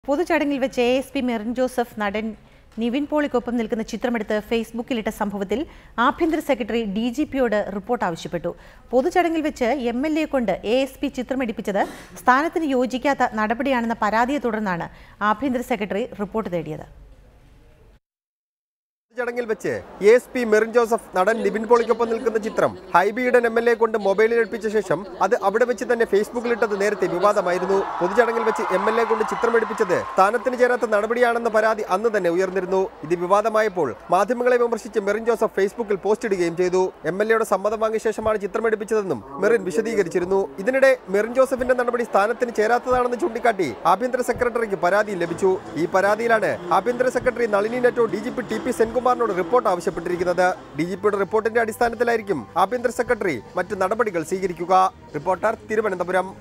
പൊതുചടങ്ങിൽ വെച്ച് A S P Merin Joseph നടൻ നിവിൻ പോളിക്കൊപ്പം നിൽക്കുന്ന ചിത്രമെടുത്ത് ഫേസ്ബുക്കിലിട്ട സംഭവത്തിൽ ആഭ്യന്തര സെക്രട്ടറി ഡി ജി പിയോട് റിപ്പോർട്ട് ആവശ്യപ്പെട്ടു പൊതുചടങ്ങിൽ വെച്ച് എം എൽ എ കൊണ്ട് എ എസ് പി ചിത്രമെടുപ്പിച്ചത് സ്ഥാനത്തിന് യോജിക്കാത്ത നടപടിയാണെന്ന പരാതിയെ തുടർന്നാണ് ആഭ്യന്തര സെക്രട്ടറി റിപ്പോർട്ട് തേടിയത് ചടങ്ങിൽ വെച്ച് എസ് പി മെറിൻ ജോസഫ് നടൻ നിബിൻ പോളിക്കൊപ്പം നിൽക്കുന്ന ചിത്രം ഹൈബിയുടെ എം എൽ എ കൊണ്ട് മൊബൈലിൽ എടുപ്പിച്ച ശേഷം അത് അവിടെ വെച്ച് തന്നെ ഫേസ്ബുക്കിലിട്ടത് നേരത്തെ വിവാദമായിരുന്നു പൊതുചടങ്ങിൽ വെച്ച് എം എൽ എ കൊണ്ട് ചിത്രം എടുപ്പിച്ചത് സ്ഥാനത്തിന് ചേരാത്ത നടപടിയാണെന്ന പരാതി അന്ന് തന്നെ ഉയർന്നിരുന്നു ഇത് വിവാദമായപ്പോൾ മാധ്യമങ്ങളെ വിമർശിച്ച് മെറിൻ ജോസഫ് ഫേസ്ബുക്കിൽ പോസ്റ്റ് ഇടുകയും ചെയ്തു എം എൽ എയുടെ സമ്മതം വാങ്ങിയ ശേഷമാണ് ചിത്രം എടുപ്പിച്ചതെന്നും മെറിൻ വിശദീകരിച്ചിരുന്നു ഇതിനിടെ മെറിൻ ജോസഫിന്റെ നടപടി സ്ഥാനത്തിന് ചേരാത്തതാണെന്ന് ചൂണ്ടിക്കാട്ടി ആഭ്യന്തര സെക്രട്ടറിക്ക് പരാതി ലഭിച്ചു ഈ പരാതിയിലാണ് ആഭ്യന്തര secretary Nalini Netto D G P T P സെൻകുമാറിനോട് റിപ്പോർട്ട് ആവശ്യപ്പെട്ടിരിക്കുന്നത് ഡി ജി പിയുടെ റിപ്പോർട്ടിന്റെ അടിസ്ഥാനത്തിലായിരിക്കും ആഭ്യന്തര സെക്രട്ടറി മറ്റ് നടപടികൾ സ്വീകരിക്കുക റിപ്പോർട്ടർ തിരുവനന്തപുരം